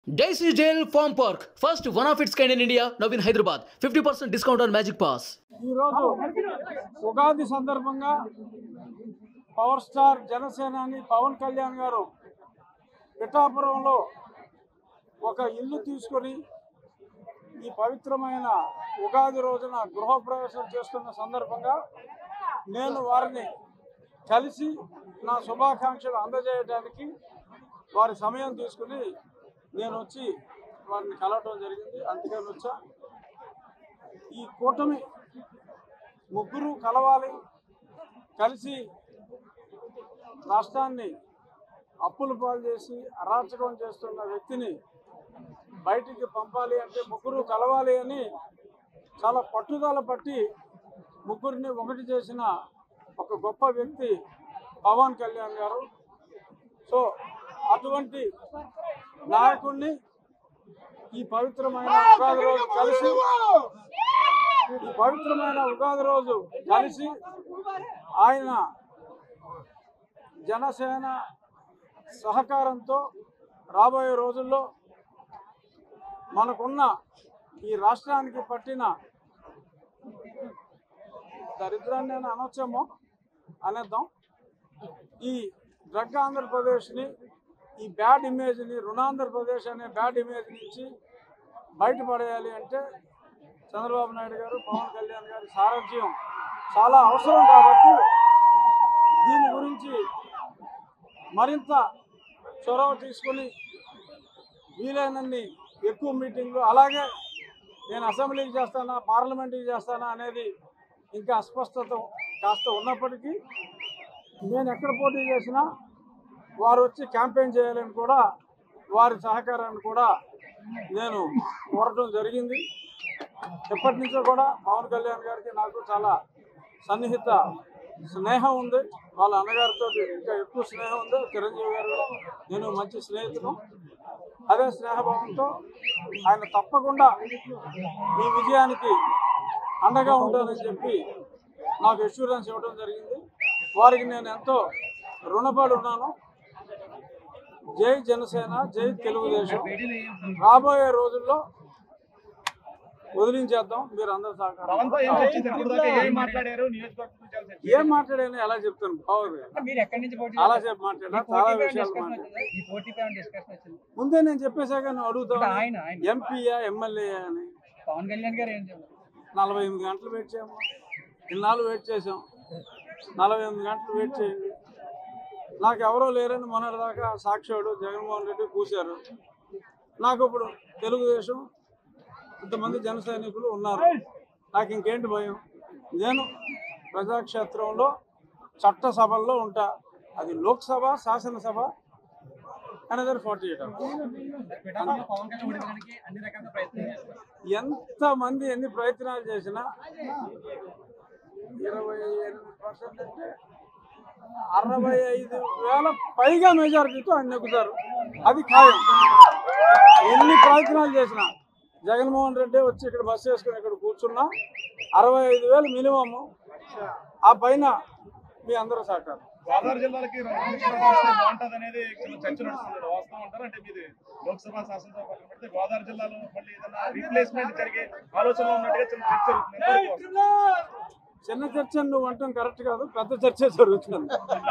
Daisy Jail Farm Park, first one of its kind in India, now in Hyderabad. 50% discount on Magic Pass. ఈరోజు ఉగాది సందర్భంగా power star జనసేనాని పవన్ కళ్యాణ్ గారు పిఠాపురంలో ఒక ఇల్లు తీసుకొని ఈ పవిత్రమైన ఉగాది రోజున గృహప్రవేశం చేస్తున్న సందర్భంగా నేను వారిని కలిసి నా శుభాకాంక్షలు అందజేయడానికి వారి సమయం తీసుకుని నేను వచ్చి వారిని కలవటం జరిగింది అందుకని వచ్చా ఈ కూటమి ముగ్గురు కలవాలి కలిసి రాష్ట్రాన్ని అప్పులు పాలు చేసి అరాచకం చేస్తున్న వ్యక్తిని బయటికి పంపాలి అంటే ముగ్గురు కలవాలి అని చాలా పట్టుదల పట్టి ముగ్గురిని ఒకటి చేసిన ఒక గొప్ప వ్యక్తి పవన్ కళ్యాణ్ గారు సో అటువంటి నాయకుడిని ఈ పవిత్రమైన ఉగాది రోజు కలిసి ఈ పవిత్రమైన ఉగాది రోజు కలిసి ఆయన జనసేన సహకారంతో రాబోయే రోజుల్లో మనకున్న ఈ రాష్ట్రానికి పట్టిన దరిద్రాన్ని అని అనొచ్చేమో అనేద్దాం ఈ డ్రగ్ ఆంధ్రప్రదేశ్ని ఈ బ్యాడ్ ఇమేజ్ని రుణాంధ్రప్రదేశ్ అనే బ్యాడ్ ఇమేజ్ నుంచి బయటపడేయాలి అంటే చంద్రబాబు నాయుడు గారు పవన్ కళ్యాణ్ గారి సారథ్యం చాలా అవసరం కాబట్టి దీని గురించి మరింత చొరవ తీసుకుని వీలైనన్ని ఎక్కువ మీటింగ్లు అలాగే నేను అసెంబ్లీకి చేస్తానా పార్లమెంట్కి చేస్తానా అనేది ఇంకా అస్పష్టత కాస్త ఉన్నప్పటికీ నేను ఎక్కడ పోటీ చేసినా వారు వచ్చి క్యాంపెయిన్ చేయాలని కూడా వారి సహకారాన్ని కూడా నేను కోరటం జరిగింది ఎప్పటి నుంచో కూడా పవన్ కళ్యాణ్ గారికి నాకు చాలా సన్నిహిత స్నేహం ఉంది వాళ్ళ అన్నగారితో ఇంకా ఎక్కువ స్నేహం ఉంది చిరంజీవి గారు నేను మంచి స్నేహితుడు అదే స్నేహభావంతో ఆయన తప్పకుండా మీ విజయానికి అండగా ఉంటానని చెప్పి నాకు ఎష్యూరెన్స్ ఇవ్వడం జరిగింది వారికి నేను ఎంతో రుణపడి ఉన్నాను జై జనసేన జై తెలుగుదేశం రాబోయే రోజుల్లో వదిలించేద్దాం మీరు అందరు సహకారం పవన్ తో ఏం చర్చించారు ఇప్పుడు దాకా ఏం మాట్లాడారు నియోజకవర్గం గురించి చాలా చర్చించారు. ఏం మాట్లాడాను ఎలా చెప్తాను బాగుంది మీరు ఎక్కడి నుంచి పోటీ చాలా చేశారు? సేపు మాట్లాడా ఈ చాలా పోటీ పైన విషయాలు discussion మాట్లాడా వచ్చిందా? ఈ పోటీ పైన డిస్కషన్ వచ్చింది ముందే నేను చెప్పేశాక నువ్వు అంటే అడుగుతావు ఆయన ఆయన ఎంపీయా ఎమ్మెల్యే అని పవన్ కళ్యాణ్ గారు ఏం చెప్పారు నలభై ఎనిమిది గంటలు వెయిట్ చేయము ఇన్నాళ్ళు వెయిట్ చేసాం నలభై ఎనిమిది గంటలు వెయిట్ చేయండి నాకు ఎవరో లేరని మొన్నటిదాకా సాక్షాడు జగన్మోహన్ రెడ్డి కూశారు నాకు ఇప్పుడు తెలుగుదేశం ఇంతమంది జన సైనికులు ఉన్నారు నాకు ఇంకేంటి భయం నేను ప్రజాక్షేత్రంలో చట్టసభల్లో ఉంటా అది లోక్సభ శాసనసభ అనదర్ ఫార్టీ ఎయిట్ పిఠాపురంలో పవన్ కళ్యాణ్ ఓడించడానికి అన్ని రకాల ప్రయత్నం చేస్తారు ఎంతమంది ఎన్ని ప్రయత్నాలు చేసినా ఇరవై ఎనిమిది పర్సెంట్ అంటే అరవై ఐదు వేల పైగా మెజారిటీతో ఆయన నెగ్గుతారు అది ఖాయం ఎన్ని ప్రయత్నాలు చేసినా జగన్మోహన్ రెడ్డి వచ్చి ఇక్కడ బస్సు వేసుకుని ఇక్కడ కూర్చున్నా అరవై ఐదు వేలు మినిమము ఆ పైన మీ అందరూ సహకారం గోదావరి జిల్లాలకి రంగులు వస్తే బాగుంటది అనేది చిన్న చర్చ నడుస్తుంది వాస్తవం అంటారు అంటే మీది లోక్సభ శాసనసభ పక్కన పెడితే గోదావరి జిల్లాలో మళ్ళీ ఏదైనా రీప్లేస్మెంట్ జరిగే ఆలోచనలో ఉన్నట్టుగా చిన్న చర్చ జరుగుతుంది ఎంతవరకు వాస్తవం? చిన్న చర్చ నువ్వు అంటాం కరెక్ట్ కాదు పెద్ద చర్చ జరుగుతుంది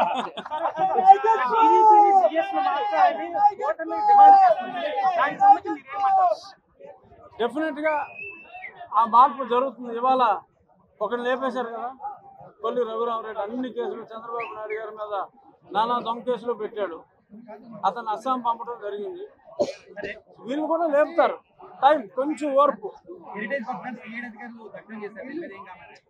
డెఫినెట్ గా ఆ మార్పు జరుగుతుంది ఇవాళ ఒకరిని లేపేశారు కదా కొల్లి రఘురామరెడ్డి అన్ని కేసులు చంద్రబాబు నాయుడు గారి మీద నానా దొంగ కేసులు పెట్టాడు అతను అస్సాం పంపడం జరిగింది వీళ్ళు కూడా లేపుతారు టైం కొంచెం ఓర్పు హెరిటేజ్ కాన్ఫరెన్స్ ఏడు అధికారులు దగ్ధం చేశారు దీని మీద ఏం కామెంట్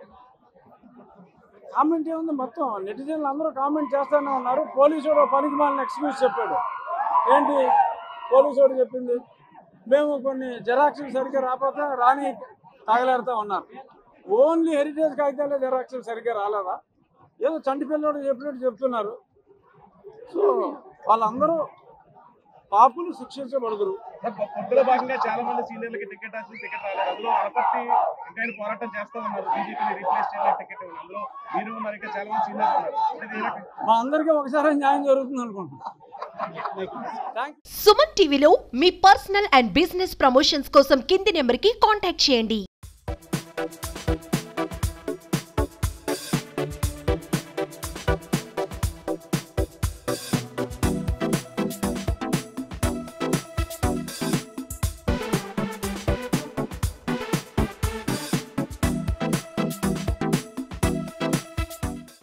కామెంట్ ఏముంది మొత్తం నెటిజన్లు అందరూ కామెంట్ చేస్తూనే ఉన్నారు పోలీసుడు పనికి మాలిన ఎక్స్క్యూజ్ చెప్పాడు ఏంటి పోలీసుడు చెప్పింది మేము కొన్ని జెరాక్స్లు సరిగ్గా రాకపోతే రాని తాగలేరుతా ఉన్నారు ఓన్లీ హెరిటేజ్ కాగితాలే జెరాక్స్లు సరిగ్గా రాలేదా ఏదో చంటి పిల్లడు చెప్పినట్టు చెప్తున్నారు సో వాళ్ళందరూ పాపులు శిక్షించబడదురు సార్, పొ- పొత్తులో భాగంగా చాలా మంది సీనియర్లకి టికెట్ రాసి టికెట్ రాలేదు అందులో అనపర్తి ఇంకా ఆయన పోరాటం చేస్తా ఉన్నారు బీజేపీని రీప్లేస్ చేయడానికి టికెట్ ఇవ్వండి అందులో మీరు ఉన్నారు ఇంకా చాలా మంది సీనియర్లు ఉన్నారు అంటే ఇది ఏ రకం- మా అందరికీ ఒకసారి న్యాయం జరుగుతుంది అనుకుంటున్నాను థ్యాంక్ సుమన్ టీవీలో మీ పర్సనల్ అండ్ బిజినెస్ ప్రమోషన్స్ కోసం కింది నెంబర్కి కాంటాక్ట్ చేయండి